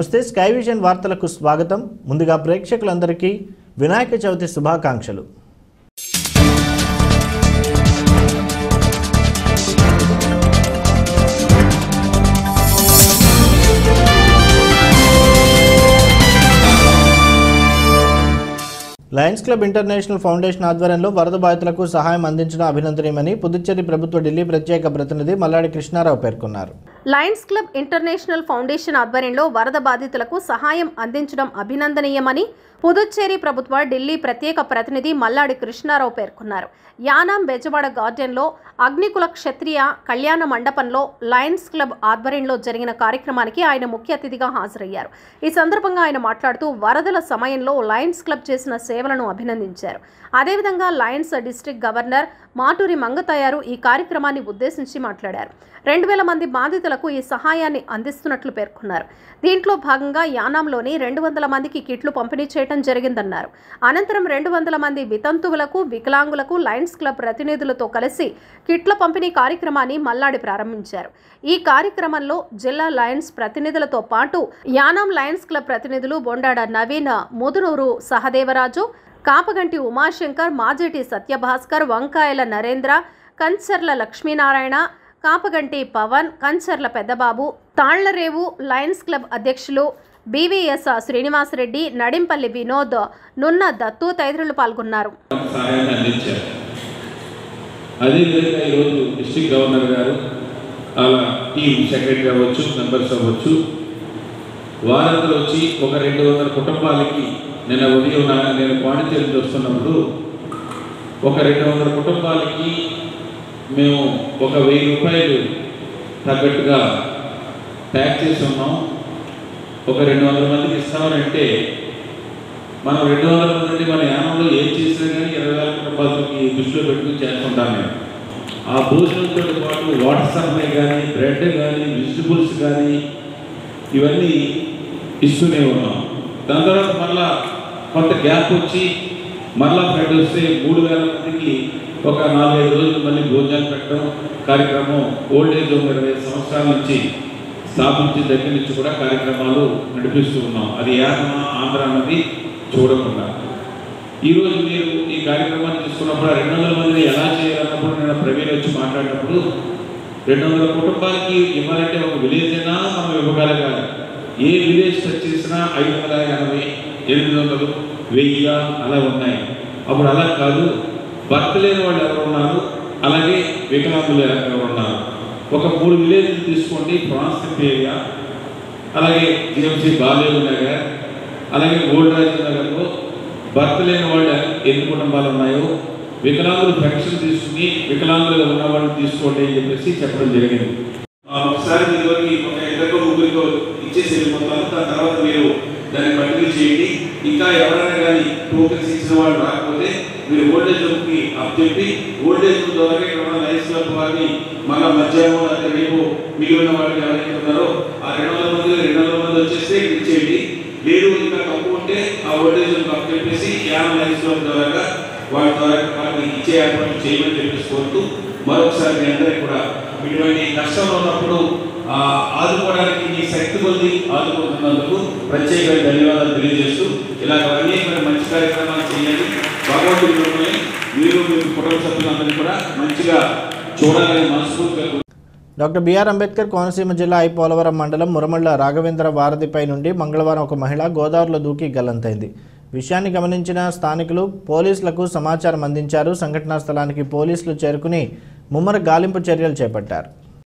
నమస్తే sky vision వార్తలకు స్వాగతం ముందుగా ప్రేక్షకులందరికీ వినాయక చవితి శుభాకాంక్షలు లయన్స్ క్లబ్ ఇంటర్నేషనల్ ఫౌండేషన్ ఆధ్వర్యంలో వరద బాధితులకు సహాయం అందించడం అభినందనీయమని పుదుచ్చేరి ప్రభుత్వ ఢిల్లీ ప్రత్యేక ప్రతినిధి మల్లాడి కృష్ణారావు పేర్కొన్నారు లయన్స్ క్లబ్ ఇంటర్నేషనల్ ఫౌండేషన్ ఆధ్వర్యంలో వరద బాధితులకు సహాయం అందించడం అభినందనీయమని పుదుచ్చేరి ప్రభుత్వ ఢిల్లీ ప్రత్యేక ప్రతినిధి మల్లాడి కృష్ణారావు పేర్కొన్నారు యానాం బెజవాడ గార్డెన్లో అగ్నికుల క్షత్రియ కళ్యాణ మండపంలో లయన్స్ క్లబ్ ఆధ్వర్యంలో జరిగిన కార్యక్రమానికి ఆయన ముఖ్య అతిథిగా హాజరయ్యారు ఈ సందర్భంగా ఆయన మాట్లాడుతూ వరదల సమయంలో లయన్స్ క్లబ్ చేసిన సేవలను అభినందించారు అదేవిధంగా lions district governor Maturi Mangatayaru ఈ కార్యక్రమాన్ని ఉద్దేశించి మాట్లాడారు రెండు వేల మంది బాధితులకు ఈ సహాయాన్ని అందిస్తున్నట్లు పేర్కొన్నారు దీంట్లో భాగంగా యానాంలోని రెండు వందల మందికి కిట్లు పంపిణీ చేయడం జరిగిందన్నారు అనంతరం రెండు వందల మంది వితంతువులకు వికలాంగులకు లయన్స్ క్లబ్ ప్రతినిధులతో కలిసి కిట్ల పంపిణీ కార్యక్రమాన్ని మల్లాడి ప్రారంభించారు ఈ కార్యక్రమంలో జిల్లా లయన్స్ ప్రతినిధులతో పాటు యానాం లయన్స్ క్లబ్ ప్రతినిధులు బొండాడ నవీన్ ముదునూరు సహదేవరాజు కాపగంటి ఉమాశంకర్ మాజేటి సత్యభాస్కర్ వంకాయల నరేంద్ర కంచర్ల లక్ష్మీనారాయణ కాపగంటి పవన్ కంచర్ల పెద్దబాబు తాళ్లరేవు లయన్స్ క్లబ్ అధ్యక్షులు బీవీఎస్ శ్రీనివాసరెడ్డి నడింపల్లి వినోద్ నున్న దత్తు తదితరులు పాల్గొన్నారు సహాయాన్ని అందించారు అదేవిధంగా ఈరోజు డిస్ట్రిక్ట్ గవర్నర్ గారు అలా టీం సెక్రటరీ అవ్వచ్చు మెంబర్స్ అవ్వచ్చు వారందరూ వచ్చి ఒక రెండు వందల కుటుంబాలకి నిన్న ఉదయం నా- నేను పాండిచేరి వస్తున్నప్పుడు ఒక రెండు వందల కుటుంబాలకి మేము ఒక వెయ్యి రూపాయలు తగ్గట్టుగా ప్యాక్ చేసి ఉన్నాం ఒక రెండు వందల మందికి ఇస్తామని అంటే మనం రెండు వందల మంది మన యానంలో ఏం చేసినా కానీ ఇరవై వేల కుటుంబాలకి దృష్టిలో పెట్టుకుని చేస్తుంటాం మేము ఆ భోజనంతో పాటు వాటర్ సప్లై కానీ బ్రెడ్ కానీ వెజిటబుల్స్ కానీ ఇవన్నీ ఇస్తూనే ఉన్నాం దాని తర్వాత మళ్ళా కొంత గ్యాప్ వచ్చి మళ్ళా ఫ్రెండ్ వస్తే మూడు వేల మందికి ఒక నాలుగైదు రోజులు మళ్ళీ భోజనాలు పెట్టడం కార్యక్రమం ఓల్డ్ ఏజ్ హోమ్ ఇరవై ఐదు సంవత్సరాల నుంచి స్థాపించిన దగ్గర నుంచి కూడా కార్యక్రమాలు నడిపిస్తూ ఉన్నాం అది యాదమ ఆంధ్ర అన్నది చూడకుండా ఈరోజు మీరు ఈ కార్యక్రమాన్ని తీసుకున్నప్పుడు ఆ రెండు వందల మందిని ఎలా చేయాలన్నప్పుడు నేను ప్రవీణ్ వచ్చి మాట్లాడినప్పుడు రెండు వందల కుటుంబాలకి ఇవ్వాలంటే ఒక విలేజ్ అయినా మనం ఇవ్వగలగాలి ఏ విలేజ్ టచ్ చేసినా ఐదు వందల ఎనభై ఎనిమిది వందలు వెయ్యి అలా ఉన్నాయి అప్పుడు అలా కాదు భర్త లేని వాళ్ళు ఎవరు ఉన్నారు అలాగే వికలాంగులు ఎవరు ఉన్నారు ఒక మూడు విలేజ్లు తీసుకోండి ఫ్రాన్స్టిప్ ఏరియా అలాగే జిఎంసీ బాలేవు నగర్ అలాగే ఓల్డ్ రాజు నగర్లో భర్త లేని వాళ్ళు ఎన్ని కుటుంబాలు ఉన్నాయో వికలాంగులు పెన్షన్ తీసుకుని వికలాంగులుగా ఉన్న వాళ్ళని తీసుకోండి అని చెప్పేసి చెప్పడం జరిగింది ఆ, ఒకసారి మీ వరకు ఒక ఇద్దరికో ముగ్గురికో ఇచ్చేసి వెళ్ళిపోతాను దాని తర్వాత మీరు దాన్ని కంటిన్యూ చేయండి ఇంకా ఎవరైనా కానీ టోకెన్స్ ఇచ్చిన వాళ్ళు రాకపోతే మీరు ఓల్డేజ్ హోమ్కి అప్ చెప్పి ఓల్డేజ్ హోమ్ ద్వారా ఇక్కడ ఉన్న లైఫ్ క్లబ్ వారిని మళ్ళీ మధ్యాహ్నం అంటే రేపు మిగిలిన వాళ్ళకి ఎవరైతే ఉన్నారో ఆ రెండు వందల మంది రెండు వందల మంది వచ్చేస్తే ఇక్కడ ఇచ్చేయండి లేదు ఇంకా తక్కువ ఉంటే ఆ ఓల్డేజ్ హోమ్కి అప్ చెప్పేసి యానం లైఫ్ క్లబ్ ద్వారా వాళ్ళ ద్వారా వాళ్ళకి ఇచ్చే ఏర్పాట్లు చేయమని చెప్పేసి కోరుతూ మరొకసారి మీ అందరికీ కూడా ఇటువంటి కష్టంలో ఉన్నప్పుడు ఆ, ఆదుకోవడానికి మీ శక్తి కొద్ది ఆదుకుంటున్నందుకు ప్రత్యేకమైన ధన్యవాదాలు తెలియజేస్తూ ఇలా అనేకమైన మంచి కార్యక్రమాలు చేయాలి భగవంతుడి మిమ్మల్ని మీరు మీ కుటుంబ సభ్యులందరినీ కూడా మంచిగా చూడాలని మనస్ఫూర్తిగా డాక్టర్ బిఆర్ అంబేద్కర్ కోనసీమ జిల్లా ఐ పోలవరం మండలం మురమళ్ళ రాఘవేంద్ర వారధిపై నుండి మంగళవారం ఒక మహిళ గోదావరిలో దూకి గల్లంతైంది విషయాన్ని గమనించిన స్థానికులు పోలీసులకు సమాచారం అందించారు సంఘటనా స్థలానికి పోలీసులు చేరుకుని ముమ్మర గాలింపు చర్యలు చేపట్టారు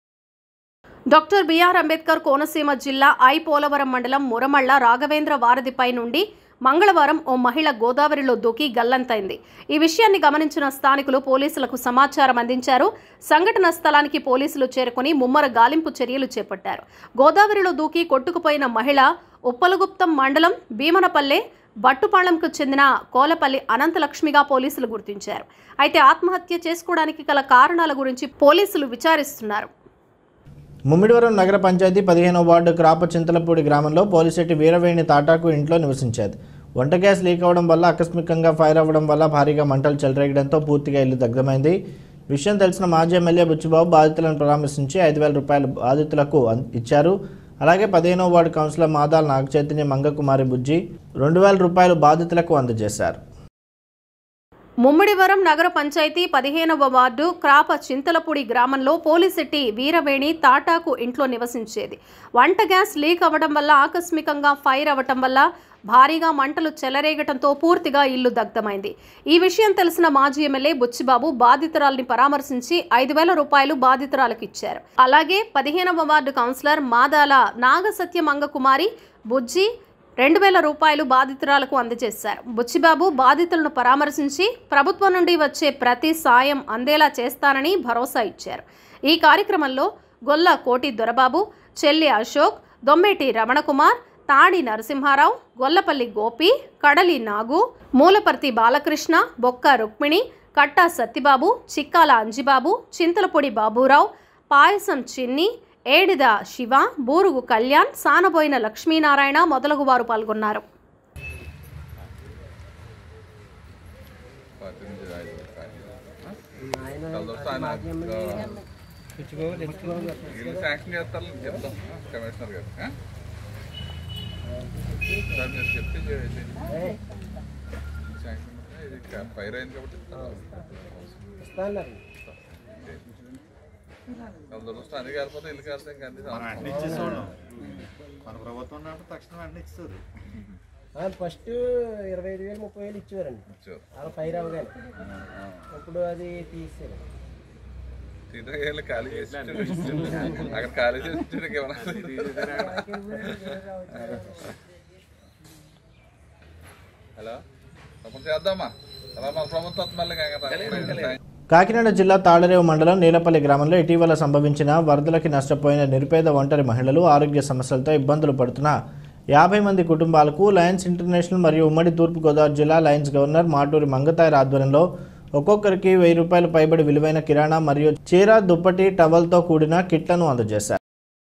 డాక్టర్ బిఆర్ అంబేద్కర్ కోనసీమ జిల్లా ఐ పోలవరం మండలం మురమళ్ళ రాఘవేంద్ర వారధిపై నుండి మంగళవారం ఓ మహిళ గోదావరిలో దూకి గల్లంతైంది ఈ విషయాన్ని గమనించిన స్థానికులు పోలీసులకు సమాచారం అందించారు సంఘటన స్థలానికి పోలీసులు చేరుకుని ముమ్మర గాలింపు చర్యలు చేపట్టారు గోదావరిలో దూకి కొట్టుకుపోయిన మహిళ ఉప్పలగుప్తం మండలం భీమనపల్లె బట్టుపాళెంకు చెందిన కోలపల్లి అనంతలక్ష్మిగా పోలీసులు గుర్తించారు అయితే ఆత్మహత్య చేసుకోవడానికి గల కారణాల గురించి పోలీసులు విచారిస్తున్నారు ముమ్మిడివరం నగర పంచాయతీ పదిహేనవ వార్డు క్రాప చింతలపూడి గ్రామంలో పోలిశెట్టి వీరవేణి తాటాకు ఇంట్లో నివసించేది వంట గ్యాస్ లీక్ అవ్వడం వల్ల ఆకస్మికంగా ఫైర్ అవ్వడం వల్ల భారీగా మంటలు చెలరేగడంతో పూర్తిగా ఇల్లు దగ్ధమైంది విషయం తెలిసిన మాజీ ఎమ్మెల్యే బుచ్చిబాబు బాధితులను పరామర్శించి ఐదు వేల రూపాయలు బాధితులకు అన్- ఇచ్చారు అలాగే పదిహేనవ వార్డు కౌన్సిలర్ మాదాల నాగచైతన్య మంగకుమారి బుజ్జి రెండు వేల రూపాయలు బాధితులకు అందజేశారు ముమ్మిడివరం నగర పంచాయతీ పదిహేనవ వార్డు క్రాప చింతలపూడి గ్రామంలో పోలిశెట్టి వీరవేణి తాటాకు ఇంట్లో నివసించేది వంట గ్యాస్ లీక్ అవ్వడం వల్ల ఆకస్మికంగా ఫైర్ అవ్వటం వల్ల భారీగా మంటలు చెలరేగటంతో పూర్తిగా ఇల్లు దగ్ధమైంది ఈ విషయం తెలిసిన మాజీ ఎమ్మెల్యే బుచ్చిబాబు బాధితురాల్ని పరామర్శించి ఐదు వేల రూపాయలు బాధితురాలకు ఇచ్చారు అలాగే పదిహేనవ వార్డు కౌన్సిలర్ మాదాల నాగసత్య మంగకుమారి బుజ్జి రెండు వేల రూపాయలు బాధితురాలకు అందజేశారు బుచ్చిబాబు బాధితులను పరామర్శించి ప్రభుత్వం నుండి వచ్చే ప్రతి సాయం అందేలా చేస్తానని భరోసా ఇచ్చారు ఈ కార్యక్రమంలో గొల్ల కోటి దొరబాబు చెల్లి అశోక్ దొమ్మేటి రమణకుమార్ తాడి నరసింహారావు గొల్లపల్లి గోపి కడలి నాగు మూలపర్తి బాలకృష్ణ బొక్క రుక్మిణి కట్టా సత్తిబాబు చిక్కాల అంజిబాబు చింతలపొడి బాబురావు పాయసం చిన్ని ఏడిద శివ బూరుగు కళ్యాణ్ సానబోయిన లక్ష్మీనారాయణ మొదలగు వారు పాల్గొన్నారు వీళ్ళు శాంక్షన్ చేస్తారు చెప్తాం కమిషనర్ గారు ఆ? సార్ మీరు చెప్తే చేయండి. శాంక్షన్ అంటే ఇది కా- ఫైర్ అయింది కాబట్టి దురదృష్టం అది కాకపోతే ఇల్లు కాస్తే ఇంకా అన్ని మనం అన్ని ఇచ్చేసాడు మన ప్రభుత్వం ఉన్నప్పుడు తక్షణం అన్ని ఇస్తారు ఫస్ట్ ఇరవై ఐదు వేలు ముప్పై వేలు ఇచ్చేవారండి ఇచ్చారు అలా ఫైర్ అవగానే ఇప్పుడు అది తీసేరు తీరా వీళ్ళు ఖాళీ చేసి ఇచ్చాడు. అక్కడ ఖాళీ చేసి ఇచ్చాడు ఇంకేమన్నా హలో తప్పని చేద్దామా అలా మన ప్రభుత్వం మళ్ళీ కాక కాకినాడ జిల్లా తాళరేవు మండలం నీలపల్లి గ్రామంలో ఇటీవల సంభవించిన వరదలకి నష్టపోయిన నిరుపేద ఒంటరి మహిళలు ఆరోగ్య సమస్యలతో ఇబ్బందులు పడుతున్న యాభై మంది కుటుంబాలకు లయన్స్ ఇంటర్నేషనల్ మరియు ఉమ్మడి తూర్పుగోదావరి జిల్లా లయన్స్ గవర్నర్ మాటూరి మంగతాయర్ ఆధ్వర్యంలో ఒక్కొక్కరికి వెయ్యి రూపాయలు పైబడి విలువైన కిరాణా మరియు చీర దుప్పటి టవల్తో కూడిన కిట్లను అందజేశారు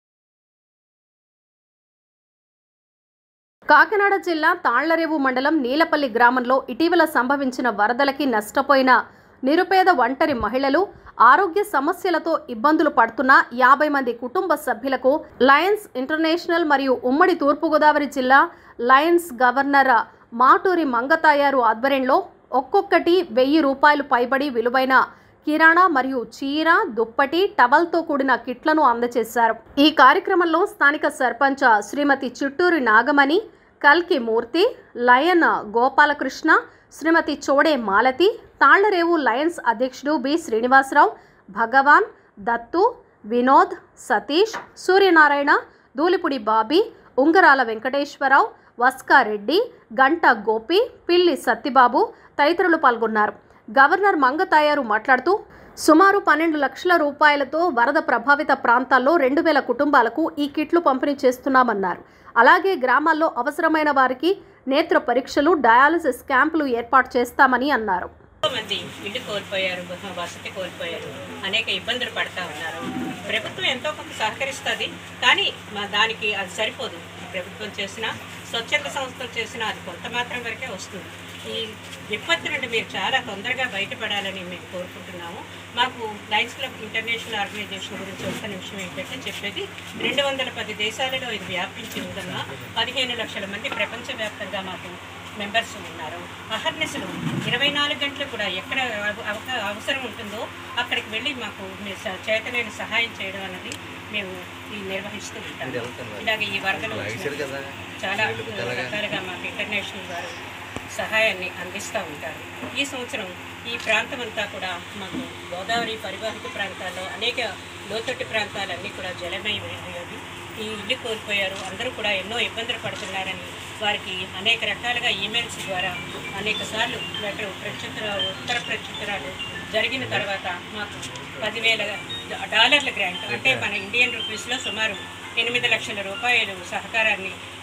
కాకినాడ జిల్లా తాళ్లరేవు మండలం నీలపల్లి గ్రామంలో ఇటీవల సంభవించిన వరదలకి నష్టపోయిన నిరుపేద ఒంటరి మహిళలు ఆరోగ్య సమస్యలతో ఇబ్బందులు పడుతున్న యాభై మంది కుటుంబ సభ్యులకు లయన్స్ ఇంటర్నేషనల్ మరియు ఉమ్మడి తూర్పుగోదావరి జిల్లా లయన్స్ గవర్నర్ మాటూరి మంగతాయారు ఆధ్వర్యంలో ఒక్కొక్కటి వెయ్యి రూపాయలు పైబడి విలువైన కిరాణా మరియు చీర దుప్పటి టవల్తో కూడిన కిట్లను అందజేశారు ఈ కార్యక్రమంలో స్థానిక సర్పంచ్ శ్రీమతి చిట్టూరి నాగమణి కల్కి మూర్తి లయన్ గోపాలకృష్ణ శ్రీమతి చోడే మాలతి తాళ్లరేవు లయన్స్ అధ్యక్షుడు బి శ్రీనివాసరావు భగవాన్ దత్తు వినోద్ సతీష్ సూర్యనారాయణ దూలిపుడి బాబీ ఉంగరాల వెంకటేశ్వరరావు వస్కారెడ్డి గంట గోపి పిల్లి సత్తిబాబు తదితరులు పాల్గొన్నారు గవర్నర్ మంగతాయారు మాట్లాడుతూ సుమారు పన్నెండు లక్షల రూపాయలతో వరద ప్రభావిత ప్రాంతాల్లో రెండు వేల కుటుంబాలకు ఈ కిట్లు పంపిణీ చేస్తున్నామన్నారు అలాగే గ్రామాల్లో అవసరమైన వారికి నేత్ర పరీక్షలు డయాలసిస్ క్యాంపులు ఏర్పాటు చేస్తామని అన్నారు ఎంతో మంది ఇల్లు కోల్పోయారు గృహ వసతి కోల్పోయారు అనేక ఇబ్బందులు పడతా ఉన్నారు ప్రభుత్వం ఎంతో కొంత సహకరిస్తుంది కానీ మా దానికి అది సరిపోదు ప్రభుత్వం చేసినా స్వచ్ఛంద సంస్థలు చేసినా అది కొంత మాత్రం వరకే వస్తుంది ఈ విపత్తు నుండి మీరు చాలా తొందరగా బయటపడాలని మేము కోరుకుంటున్నాము మాకు లయన్స్ క్లబ్ ఇంటర్నేషనల్ ఆర్గనైజేషన్ గురించి ఒక్క నిమిషం ఏంటంటే చెప్పేది రెండు వందల పది దేశాలలో ఇది వ్యాపించి ఉందన్న పదిహేను లక్షల మంది ప్రపంచవ్యాప్తంగా మాకు మెంబర్స్ ఉన్నారు అహర్నెస్లు ఇరవై నాలుగు గంటలు కూడా ఎక్కడ అవ- అవక- అవసరం ఉంటుందో అక్కడికి వెళ్ళి మాకు మీ స- చేతనైన సహాయం చేయడం అనేది మేము ఈ నిర్వహిస్తూ ఉంటాం ఇలాగే ఈ వరదలు వచ్చినప్పుడు చాలా రకాలుగా మాకు ఇంటర్నేషనల్ వారు సహాయాన్ని అందిస్తూ ఉంటారు ఈ సంవత్సరం ఈ ప్రాంతం అంతా కూడా మాకు గోదావరి పరివాహిక ప్రాంతాల్లో అనేక లోతట్టు ప్రాంతాలన్నీ కూడా జలమయమైనవి ఈ ఇల్లు కోల్పోయారు అందరూ కూడా ఎన్నో ఇబ్బందులు పడుతున్నారని వారికి అనేక రకాలుగా ఈమెయిల్స్ ద్వారా అనేక సార్లు లెటర్ ప్రత్యుత్తరాలు ఉత్తర ప్రత్యుత్తరాలు జరిగిన తర్వాత మాకు పదివేల డాలర్ల గ్రాంట్ అంటే మన ఇండియన్ రూపీస్లో సుమారు ఎనిమిది లక్షల రూపాయలు సహకారాన్ని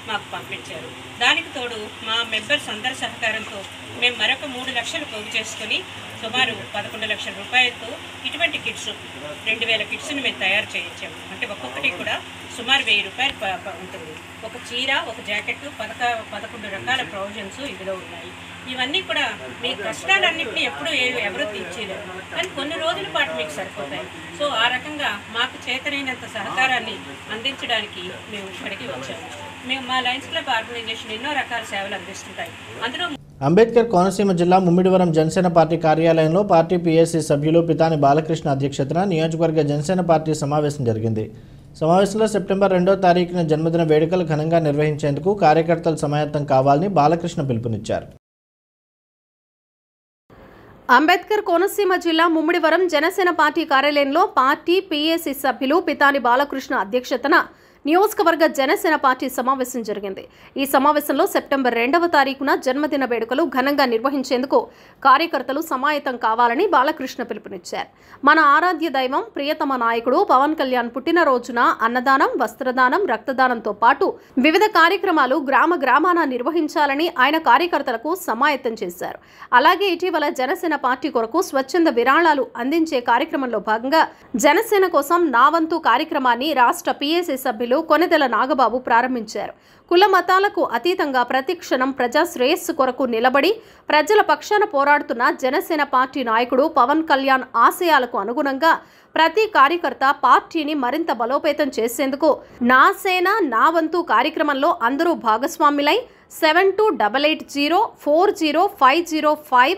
మాకు పంపించారు దానికి తోడు మా మెంబర్స్ అందరి సహకారంతో మేము మరొక మూడు లక్షలు పోగు చేసుకొని సుమారు పదకొండు లక్షల రూపాయలతో ఇటువంటి కిట్స్ రెండు వేల కిట్స్ని మేము తయారు చేయించాము అంటే ఒక్కొక్కటి కూడా సుమారు వెయ్యి రూపాయలు ప- ప- ఉంటుంది ఒక చీర ఒక జాకెట్ పదక పదకొండు రకాల ప్రొవిజన్స్ ఇందులో ఉన్నాయి ఇవన్నీ కూడా మీ కష్టాలన్నింటినీ ఎప్పుడూ ఏ- ఎవరూ తీర్చేయలేరు కానీ కొన్ని రోజుల పాటు మీకు సరిపోతాయి సో ఆ రకంగా మాకు చేతనైనంత సహకారాన్ని అందించడానికి మేము ఇక్కడికి వచ్చాము మేము మా లయన్స్ క్లబ్ ఆర్గనైజేషన్ ఎన్నో రకాల సేవలు అందిస్తుంటాయి అందులో అంబేద్కర్ కోనసీమ జిల్లా ముమ్మిడివరం జనసేన పార్టీ కార్యాలయంలో party P S Pitani Balakrishna అధ్యక్షతన నియోజకవర్గ జనసేన పార్టీ సమావేశం జరిగింది సమావేశంలో సెప్టెంబర్ రెండో తారీఖున జన్మదిన వేడుకలు ఘనంగా నిర్వహించేందుకు కార్యకర్తలు సమాయత్తం కావాలని బాలకృష్ణ పిలుపునిచ్చారు అంబేద్కర్ కోనసీమ జిల్లా ముమ్మిడివరం జనసేన పార్టీ కార్యాలయంలో పార్టీ పీఏసీ సభ్యులు పితాని బాలకృష్ణ అధ్యక్షతన నియోజకవర్గ జనసేన పార్టీ సమావేశం జరిగింది ఈ సమావేశంలో సెప్టెంబర్ రెండవ తారీఖున జన్మదిన వేడుకలు ఘనంగా నిర్వహించేందుకు కార్యకర్తలు సమాయత్తం కావాలని బాలకృష్ణ పిలుపునిచ్చారు మన ఆరాధ్య దైవం ప్రియతమ నాయకుడు పవన్ కళ్యాణ్ పుట్టినరోజున అన్నదానం వస్త్రదానం రక్తదానంతో పాటు వివిధ కార్యక్రమాలు గ్రామ గ్రామాన నిర్వహించాలని ఆయన కార్యకర్తలకు సమాయత్తం చేశారు అలాగే ఇటీవల జనసేన పార్టీ కొరకు స్వచ్ఛంద విరాళాలు అందించే కార్యక్రమంలో భాగంగా జనసేన కోసం నా వంతు కార్యక్రమాన్ని రాష్ట్ర పీఏసీ సభ్యులు కొనెదెల నాగబాబు ప్రారంభించారు కుల మతాలకు అతీతంగా ప్రతి క్షణం ప్రజా శ్రేయస్సు కొరకు నిలబడి ప్రజల పక్షాన పోరాడుతున్న జనసేన పార్టీ నాయకుడు పవన్ కళ్యాణ్ ఆశయాలకు అనుగుణంగా ప్రతి కార్యకర్త పార్టీని మరింత బలోపేతం చేసేందుకు నా సేన నా వంతు కార్యక్రమంలో అందరూ భాగస్వాములై seven two double eight zero four zero five zero five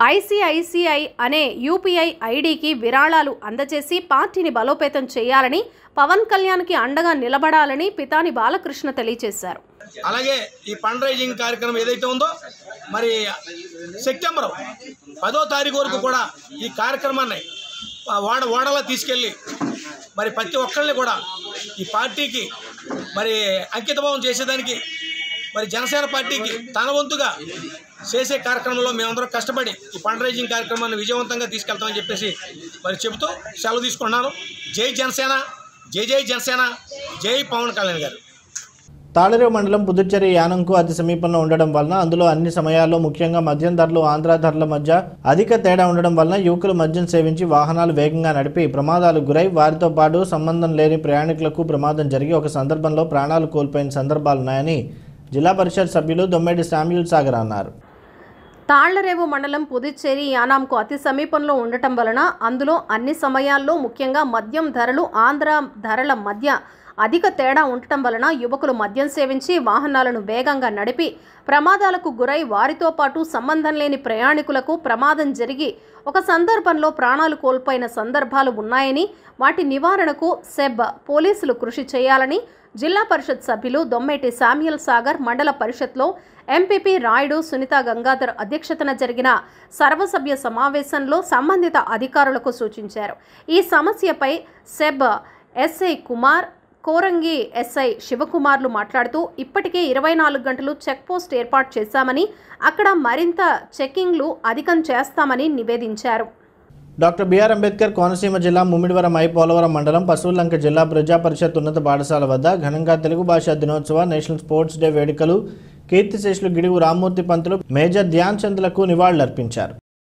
ICICI అనే యూపీఐ ఐడికి విరాళాలు అందజేసి పార్టీని బలోపేతం చేయాలని పవన్ కళ్యాణ్కి అండగా నిలబడాలని పితాని బాలకృష్ణ తెలియజేశారు అలాగే ఈ ఫండ్ రైజింగ్ కార్యక్రమం ఏదైతే ఉందో మరి సెప్టెంబర్ పదో తారీఖు వరకు కూడా ఈ కార్యక్రమాన్ని ఆ వాడ వాడలా తీసుకెళ్ళి మరి ప్రతి ఒక్కరిని కూడా ఈ పార్టీకి మరి అంకితభావం చేసేదానికి మరి జనసేన పార్టీకి తన వంతుగా చేసే కార్యక్రమంలో మేమందరం కష్టపడి ఈ ఫండ్ రైజింగ్ కార్యక్రమాన్ని విజయవంతంగా తీసుకెళ్తామని చెప్పేసి మరి చెబుతూ సెలవు తీసుకున్నాను జై జనసేన జై జై జనసేన జై పవన్ కళ్యాణ్ గారు తాళరేవు మండలం పుదుచ్చేరి యానంకు అతి సమీపంలో ఉండడం వలన అందులో అన్ని సమయాల్లో ముఖ్యంగా మద్యం ధరలు ఆంధ్ర ధరల మధ్య అధిక తేడా ఉండడం వలన యువకులు మద్యం సేవించి వాహనాలు వేగంగా నడిపి ప్రమాదాలు గురై వారితో పాటు సంబంధం లేని ప్రయాణికులకు ప్రమాదం జరిగి ఒక సందర్భంలో ప్రాణాలు కోల్పోయిన సందర్భాలున్నాయని జిల్లా పరిషత్ సభ్యులు దొమ్మెడి శామ్యూల్ సాగర్ అన్నారు తాళ్లరేవు మండలం పుదుచ్చేరి యానాంకు అతి సమీపంలో ఉండటం వలన అందులో అన్ని సమయాల్లో ముఖ్యంగా మద్యం ధరలు ఆంధ్ర ధరల మధ్య అధిక తేడా ఉండటం వలన యువకులు మద్యం సేవించి వాహనాలను వేగంగా నడిపి ప్రమాదాలకు గురై వారితో పాటు సంబంధం లేని ప్రయాణికులకు ప్రమాదం జరిగి ఒక సందర్భంలో ప్రాణాలు కోల్పోయిన సందర్భాలు ఉన్నాయని వాటి నివారణకు సెబ్ పోలీసులు కృషి చేయాలని జిల్లా పరిషత్ సభ్యులు దొమ్మేటి శామ్యుల్ సాగర్ మండల పరిషత్లో ఎంపీపీ రాయుడు సునీత గంగాధర్ అధ్యక్షతన జరిగిన సర్వసభ్య సమావేశంలో సంబంధిత అధికారులకు సూచించారు ఈ సమస్యపై SEB SI Kumar Korangi SI శివకుమార్లు మాట్లాడుతూ ఇప్పటికే ఇరవై నాలుగు గంటలు చెక్ పోస్ట్ ఏర్పాటు చేశామని అక్కడ మరింత చెకింగ్లు అధికం చేస్తామని నివేదించారు డాక్టర్ బిఆర్ అంబేద్కర్ కోనసీమ జిల్లా ముమ్మిడివరం ఐ పోలవరం మండలం పశువులంక జిల్లా ప్రజా పరిషత్ ఉన్నత పాఠశాల వద్ద ఘనంగా తెలుగు భాషా దినోత్సవ నేషనల్ స్పోర్ట్స్ డే వేడుకలు కీర్తిశేషులు గిడుగు రామ్మూర్తి పంతులు మేజర్ ధ్యాన్ చంద్లకు నివాళులర్పించారు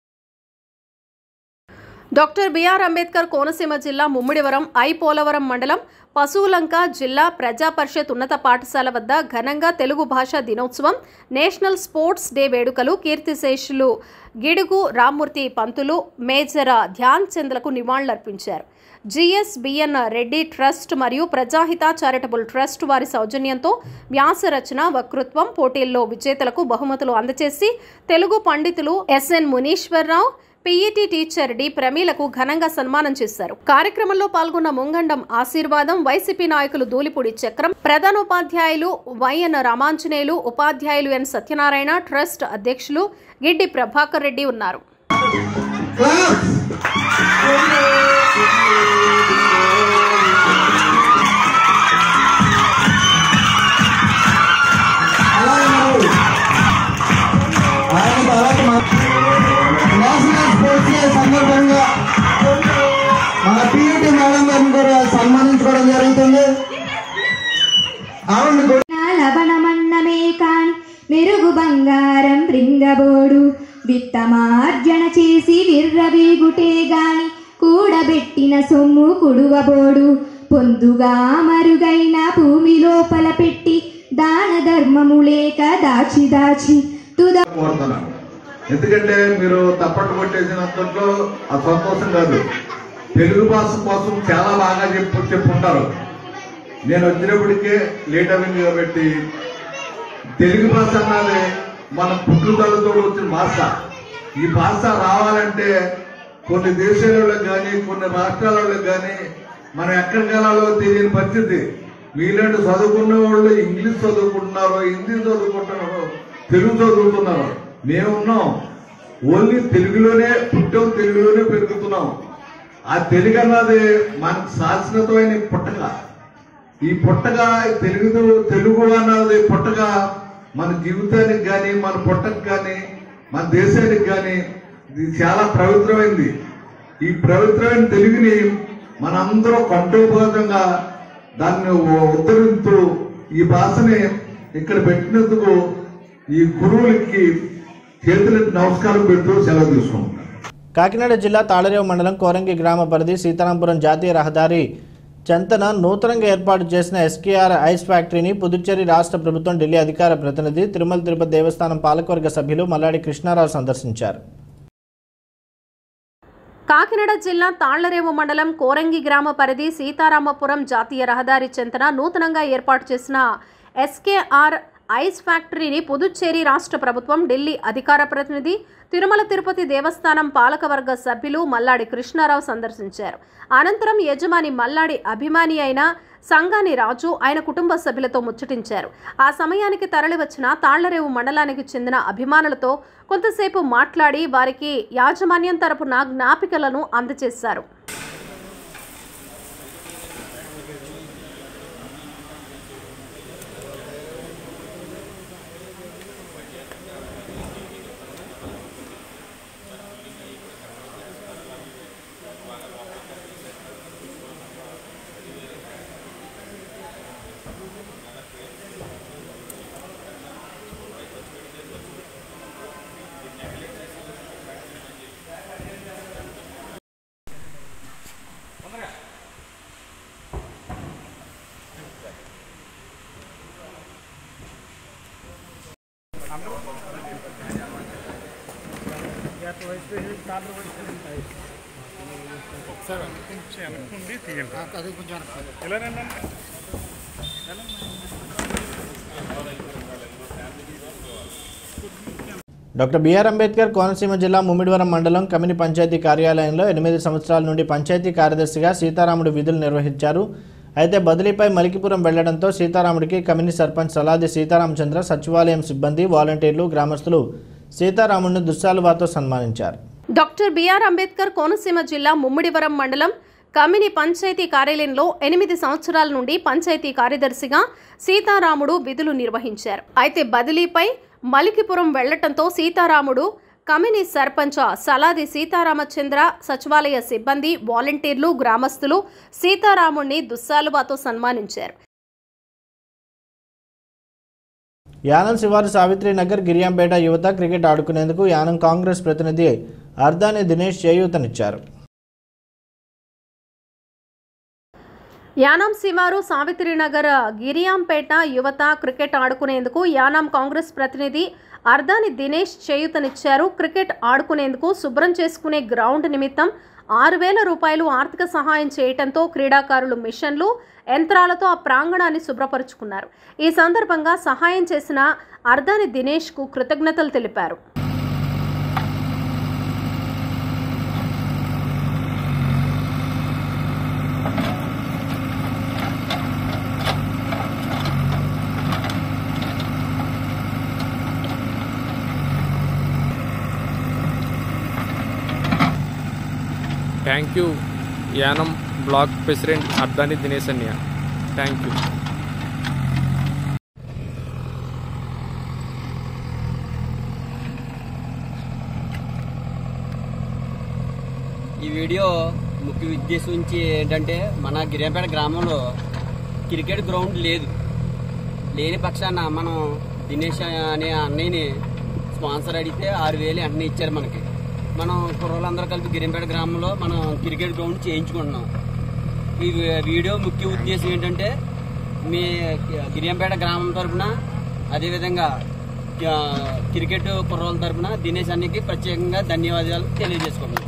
డాక్టర్ బిఆర్ అంబేద్కర్ కోనసీమ జిల్లా ముమ్మిడివరం ఐ పోలవరం మండలం పశువులంక జిల్లా ప్రజా పరిషత్ ఉన్నత పాఠశాల వద్ద ఘనంగా తెలుగు భాషా దినోత్సవం నేషనల్ స్పోర్ట్స్ డే వేడుకలు కీర్తిశేషులు గిడుగు రామ్మూర్తి పంతులు మేజర్ ధ్యాన్ చంద్లకు నివాళులర్పించారు జిఎస్బిఎన్ రెడ్డి ట్రస్ట్ మరియు ప్రజాహిత చారిటబుల్ ట్రస్ట్ వారి సౌజన్యంతో వ్యాస రచన వక్తృత్వం పోటీల్లో విజేతలకు బహుమతులు అందజేసి తెలుగు పండితులు S N Muneeswararao P E T teacher D ప్రమీలకు ఘనంగా సన్మానం చేశారు కార్యక్రమంలో పాల్గొన్న ముంగండం ఆశీర్వాదం వైసీపీ నాయకులు దూలిపూడి చక్రం ప్రధానోపాధ్యాయులు వైఎన్ రామాంజనేయులు ఉపాధ్యాయులు ఎన్ సత్యనారాయణ ట్రస్ట్ అధ్యక్షులు గిడ్డి ప్రభాకర్ రెడ్డి ఉన్నారు ఆయన తర్వాత మా- నేషనల్ స్పోర్ట్స్ డే సందర్భంగా మన పీఈటీ మేడం గారిని కూడా సన్మానించుకోవడం జరుగుతుంది ఆవిడ లవణం వెలుగు బంగారం రింగబోడు విత్తమార్జన చేసి విర్రవీగుటే గాని కూడబెట్టిన సొమ్ము కుడువబోడు పొందుగా మరుగైన భూమి లోపల పెట్టి దాన ధర్మము లేక దాచి దాచి తుద కోరుతున్నాను ఎందుకంటే మీరు తప్పట్టు కొట్టేసినంతలో ఆ సంతోషం కాదు తెలుగు భాష కోసం చాలా బాగా చెప్పు చెప్పుంటారు నేను వచ్చినప్పటికే లేట్ అయింది కాబట్టి తెలుగు భాష అన్నది మన పుట్టుదలతో వచ్చిన భాష ఈ భాష రావాలంటే కొన్ని దేశాలలో కానీ కొన్ని రాష్ట్రాలలో కానీ మనం ఎక్కడికి వెళ్ళాలో తెలియని పరిస్థితి మీలాంటి చదువుకున్న వాళ్ళు ఇంగ్లీష్ చదువుకుంటున్నారు హిందీ చదువుకుంటున్నారు తెలుగు చదువుతున్నారు మేమున్నాం ఓన్లీ తెలుగులోనే పుట్టాం తెలుగులోనే పెరుగుతున్నాం ఆ తెలుగు అన్నది మనకు శాశ్వతమైన పుట్టక ఈ పుట్టక తెలుగు తెలుగు అన్నది పుట్టక మన జీవితానికి కానీ మన పుట్టకు కానీ మన దేశానికి కానీ ఇది చాలా పవిత్రమైంది ఈ పవిత్రమైన తెలుగుని మనందరం కంఠోపాతంగా దాన్ని ఉద్ధరిస్తూ ఈ భాషని ఇక్కడ పెట్టినందుకు ఈ గురువులకి చేతులకి నమస్కారం పెడుతూ సెలవు తీసుకుంటాం కాకినాడ జిల్లా తాళరేవు మండలం కోరంగి గ్రామ పరిధి సీతారాంపురం జాతీయ రహదారి చెంతన నూతనంగా ఏర్పాటు చేసిన ఎస్కేఆర్ ఐస్ ఫ్యాక్టరీని పుదుచ్చేరి రాష్ట్ర ప్రభుత్వం ఢిల్లీ అధికార ప్రతినిధి తిరుమల తిరుపతి దేవస్థానం పాలకవర్గ సభ్యులు మల్లాడి కృష్ణారావు సందర్శించారు కాకినాడ జిల్లా తాళ్లరేవు మండలం కోరంగి గ్రామ పరిధి సీతారామపురం జాతీయ రహదారి చెంతన నూతనంగా ఏర్పాటు చేసిన ఎస్కేఆర్ ఐస్ ఫ్యాక్టరీని పుదుచ్చేరి రాష్ట్ర ప్రభుత్వం ఢిల్లీ అధికార ప్రతినిధి తిరుమల తిరుపతి దేవస్థానం పాలకవర్గ సభ్యులు మల్లాడి కృష్ణారావు సందర్శించారు అనంతరం యజమాని మల్లాడి అభిమాని అయిన సంగాని రాజు ఆయన కుటుంబ సభ్యులతో ముచ్చటించారు ఆ సమయానికి తరలివచ్చిన తాళ్లరేవు మండలానికి చెందిన అభిమానులతో కొంతసేపు మాట్లాడి వారికి యాజమాన్యం తరపున జ్ఞాపికలను అందజేశారు డాక్టర్ బిఆర్ అంబేద్కర్ కోనసీమ జిల్లా ముమ్మిడివరం మండలం కమిని పంచాయతీ కార్యాలయంలో ఎనిమిది సంవత్సరాల నుండి పంచాయతీ కార్యదర్శిగా సీతారాముడు విధులు నిర్వహించారు అయితే బదిలీపై మలికిపురం వెళ్లడంతో సీతారాముడికి కమిని సర్పంచ్ సలాది సీతారామచంద్ర సచివాలయం సిబ్బంది వాలంటీర్లు గ్రామస్తులు సీతారాముడిని దుస్సాలువాతో సన్మానించారు డాక్టర్ బిఆర్ అంబేద్కర్ కోనసీమ జిల్లా ముమ్మిడివరం మండలం కమిని పంచాయతీ కార్యాలయంలో ఎనిమిది సంవత్సరాల నుండి పంచాయతీ కార్యదర్శిగా సీతారాముడు విధులు నిర్వహించారు అయితే బదిలీపై మలికిపురం వెళ్లటంతో సీతారాముడు కమిని సర్పంచ సలాది సీతారామచంద్ర సచివాలయ సిబ్బంది వాలంటీర్లు గ్రామస్తులు సీతారాముడిని దుస్సాలువాతో సన్మానించారు యానం శివారు సావిత్రి నగర్ గిరియాంపేట యువత క్రికెట్ ఆడుకునేందుకు యానం కాంగ్రెస్ ప్రతినిధి అర్దాని దినేష్ చేయూతనిచ్చారు యానాం శివారు సావిత్రినగర్ గిరియాంపేట యువత క్రికెట్ ఆడుకునేందుకు యానాం కాంగ్రెస్ ప్రతినిధి అర్దాని దినేష్ చేయూతనిచ్చారు క్రికెట్ ఆడుకునేందుకు శుభ్రం చేసుకునే గ్రౌండ్ నిమిత్తం ఆరు వేల రూపాయలు ఆర్థిక సహాయం చేయటంతో క్రీడాకారులు మిషన్లు యంత్రాలతో ఆ ప్రాంగణాన్ని శుభ్రపరుచుకున్నారు ఈ సందర్భంగా సహాయం చేసిన అర్దాని దినేష్కు కృతజ్ఞతలు తెలిపారు thank you Yanam block president Ardani Dinesh అన్య థ్యాంక్ యూ ఈ వీడియో ముఖ్య ఉద్దేశం నుంచి ఏంటంటే మన గిరియంపేట గ్రామంలో క్రికెట్ గ్రౌండ్ లేదు లేని పక్షాన మనం దినేష్ అనే అన్నయ్యని స్పాన్సర్ అడిగితే ఆరు వేలు వెంటనే ఇచ్చారు మనకి మనం కుర్రోళ్ళందరూ కలిపి గిరింపేట గ్రామంలో మనం క్రికెట్ గ్రౌండ్ చేయించుకుంటున్నాం ఈ వీ- వీడియో ముఖ్య ఉద్దేశం ఏంటంటే మీ గిరియంపేట గ్రామం తరపున అదేవిధంగా ఆ, క్రికెట్ కుర్రోళ్ళ తరపున దినేష్ అన్నకి ప్రత్యేకంగా ధన్యవాదాలు తెలియజేసుకుంటున్నాం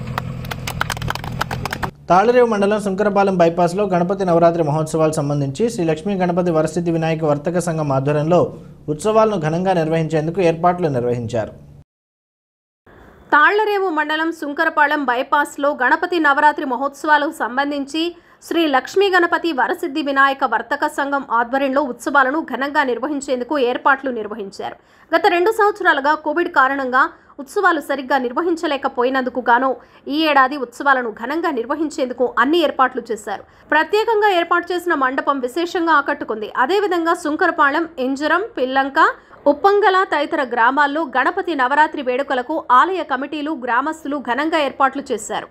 తాళరేవు మండలం శంకరపాలెం బైపాస్లో గణపతి నవరాత్రి మహోత్సవాలు సంబంధించి శ్రీ లక్ష్మీ గణపతి వరసిద్ధి వినాయక వర్తక సంఘం ఆధ్వర్యంలో ఉత్సవాలను ఘనంగా నిర్వహించేందుకు ఏర్పాట్లు నిర్వహించారు తాళ్లరేవు మండలం సుంకరపాళెం బైపాస్లో గణపతి నవరాత్రి మహోత్సవాలకు సంబంధించి శ్రీ లక్ష్మీ గణపతి వరసిద్ధి వినాయక వర్తక సంఘం ఆధ్వర్యంలో ఉత్సవాలను ఘనంగా నిర్వహించేందుకు ఏర్పాట్లు నిర్వహించారు గత రెండు సంవత్సరాలుగా కోవిడ్ కారణంగా ఉత్సవాలు సరిగ్గా నిర్వహించలేకపోయినందుకు గాను ఈ ఏడాది ఉత్సవాలను ఘనంగా నిర్వహించేందుకు అన్ని ఏర్పాట్లు చేశారు ప్రత్యేకంగా ఏర్పాటు చేసిన మండపం విశేషంగా ఆకట్టుకుంది అదేవిధంగా సుంకరపాళెం ఇంజరం పిల్లంక ఉప్పంగల తదితర గ్రామాల్లో గణపతి నవరాత్రి వేడుకలకు ఆలయ కమిటీలు గ్రామస్తులు ఘనంగా ఏర్పాట్లు చేశారు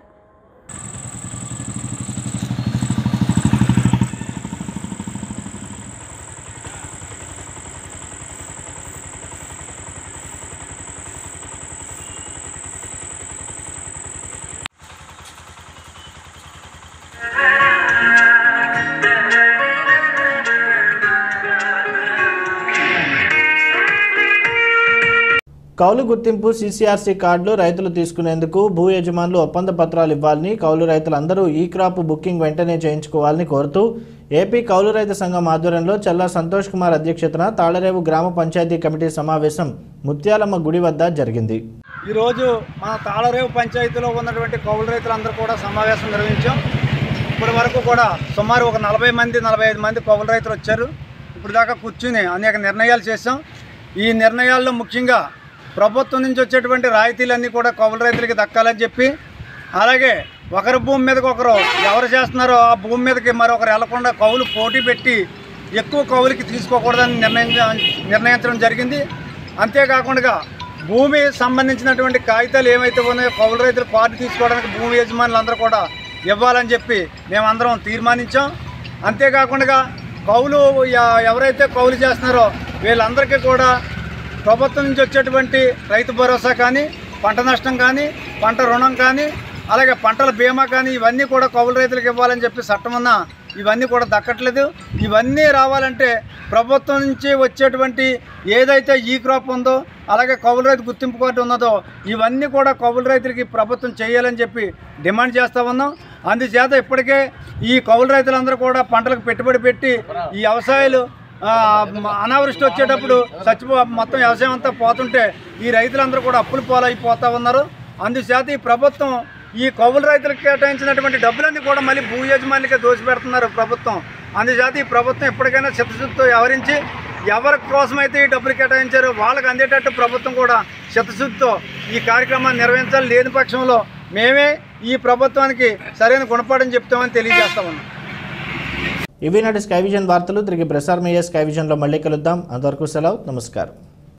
కౌలు గుర్తింపు సీసీఆర్సీ కార్డులు రైతులు తీసుకునేందుకు భూ యజమానులు ఒప్పంద పత్రాలు ఇవ్వాలని కౌలు రైతులందరూ ఈ క్రాప్ బుకింగ్ వెంటనే చేయించుకోవాలని కోరుతూ ఏపీ కౌలు రైతు సంఘం ఆధ్వర్యంలో చల్లా సంతోష్ కుమార్ అధ్యక్షతన తాళరేవు గ్రామ పంచాయతీ కమిటీ సమావేశం ముత్యాలమ్మ గుడి వద్ద జరిగింది ఈరోజు మన తాళరేవు పంచాయతీలో ఉన్నటువంటి కౌలు రైతులందరూ కూడా సమావేశం నిర్వహించాం ఇప్పటి వరకు కూడా సుమారు ఒక నలభై మంది నలభై ఐదు మంది కౌలు రైతులు వచ్చారు ఇప్పుడు దాకా కూర్చుని అనేక నిర్ణయాలు చేశాం ఈ నిర్ణయాల్లో ముఖ్యంగా ప్రభుత్వం నుంచి వచ్చేటువంటి రాయితీలన్నీ కూడా కౌలు రైతులకి దక్కాలని చెప్పి అలాగే ఒకరి భూమి మీదకి ఒకరు ఎవరు చేస్తున్నారో ఆ భూమి మీదకి మరొకరు వెళ్లకుండా కౌలు పోటీ పెట్టి ఎక్కువ కౌలుకి తీసుకోకూడదని నిర్ణయించ నిర్ణయించడం జరిగింది అంతేకాకుండా భూమి సంబంధించినటువంటి కాగితాలు ఏమైతే ఉన్నాయో కౌలు రైతులు కార్డు తీసుకోవడానికి భూమి యజమానులందరూ కూడా ఇవ్వాలని చెప్పి మేమందరం తీర్మానించాం అంతేకాకుండా కౌలు ఎ- ఎవరైతే కౌలు చేస్తున్నారో వీళ్ళందరికీ కూడా ప్రభుత్వం నుంచి వచ్చేటువంటి రైతు భరోసా కానీ పంట నష్టం కానీ పంట రుణం కానీ అలాగే పంటల బీమా కానీ ఇవన్నీ కూడా కౌలు రైతులకు ఇవ్వాలని చెప్పి చట్టం ఉన్న ఇవన్నీ కూడా దక్కట్లేదు ఇవన్నీ రావాలంటే ప్రభుత్వం నుంచి వచ్చేటువంటి ఏదైతే ఈ క్రాప్ ఉందో అలాగే కౌలు రైతు గుర్తింపు కార్డు ఉన్నదో ఇవన్నీ కూడా కౌలు రైతులకి ప్రభుత్వం చేయాలని చెప్పి డిమాండ్ చేస్తూ ఉన్నాం అందుచేత ఇప్పటికే ఈ కౌలు రైతులందరూ కూడా పంటలకు పెట్టుబడి పెట్టి ఈ వ్యవసాయాలు ఆ, మ- అనావృష్టి వచ్చేటప్పుడు చచ్చిపో మొత్తం వ్యవసాయం అంతా పోతుంటే ఈ రైతులందరూ కూడా అప్పులు పాలైపోతా ఉన్నారు అందుచేత ఈ ప్రభుత్వం ఈ కౌలు రైతులకు కేటాయించినటువంటి డబ్బులన్నీ కూడా మళ్ళీ భూ యజమానికే దోచిపెడుతున్నారు ప్రభుత్వం అందుచేత ఈ ప్రభుత్వం ఎప్పటికైనా చిత్తశుద్ధితో వ్యవహరించి ఎవరి కోసమైతే ఈ డబ్బులు కేటాయించారో వాళ్ళకి అందేటట్టు ప్రభుత్వం కూడా చిత్తశుద్ధితో ఈ కార్యక్రమాన్ని నిర్వహించాలి లేని పక్షంలో మేమే ఈ ప్రభుత్వానికి సరైన గుణపాఠం చెప్తామని తెలియజేస్తా ఉన్నాం ఇవి నాటి స్కై విజన్ వార్తలు తిరిగి ప్రసారం అయ్యే స్కై విజన్లో మళ్ళీ కలుద్దాం అంతవరకు సెలవు నమస్కారం